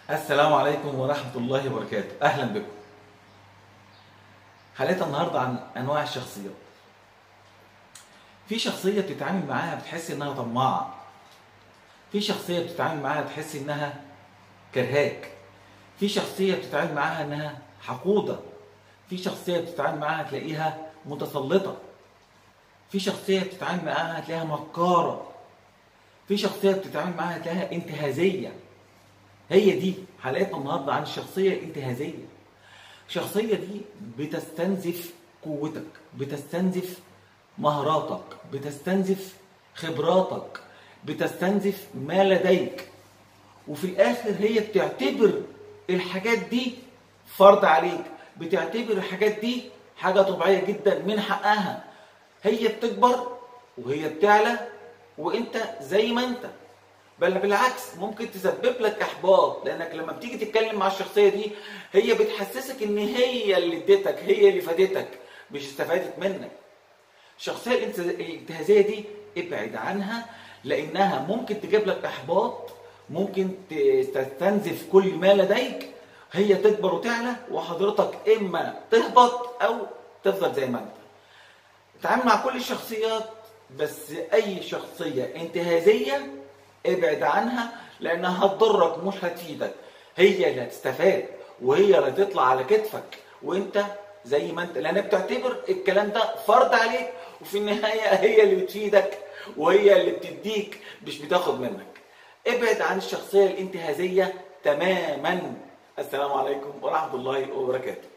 السلام عليكم ورحمة الله وبركاته أهلا بكم حلقتنا النهاردة عن أنواع الشخصيات في شخصية بتتعامل معاها بتحس إنها طماعة في شخصية بتتعامل معاها بتحس إنها كرهاك في شخصية بتتعامل معاها إنها حقودة في شخصية بتتعامل معاها تلاقيها متسلطة في شخصية بتتعامل معاها تلاقيها مكارة في شخصية بتتعامل معاها تلاقيها انتهازية هي دي حلقتنا النهارده عن الشخصيه الانتهازيه الشخصيه دي بتستنزف قوتك بتستنزف مهاراتك بتستنزف خبراتك بتستنزف ما لديك وفي الاخر هي بتعتبر الحاجات دي فرض عليك بتعتبر الحاجات دي حاجه طبيعيه جدا من حقها هي بتكبر وهي بتعلى وانت زي ما انت بل بالعكس ممكن تسبب لك احباط لانك لما بتيجي تتكلم مع الشخصيه دي هي بتحسسك ان هي اللي اديتك هي اللي فادتك مش استفادت منك الشخصيه الانتهازيه دي ابعد عنها لانها ممكن تجيب لك احباط ممكن تستنزف كل ما لديك هي تكبر وتعلى وحضرتك اما تهبط او تفضل زي ما انت اتعامل مع كل الشخصيات بس اي شخصيه انتهازيه ابعد عنها لانها هتضرك مش هتفيدك هي اللي هتستفاد وهي اللي هتطلع على كتفك وانت زي ما انت لان بتعتبر الكلام ده فرض عليك وفي النهايه هي اللي بتفيدك وهي اللي بتديك مش بتاخد منك ابعد عن الشخصيه الانتهازيه تماما السلام عليكم ورحمه الله وبركاته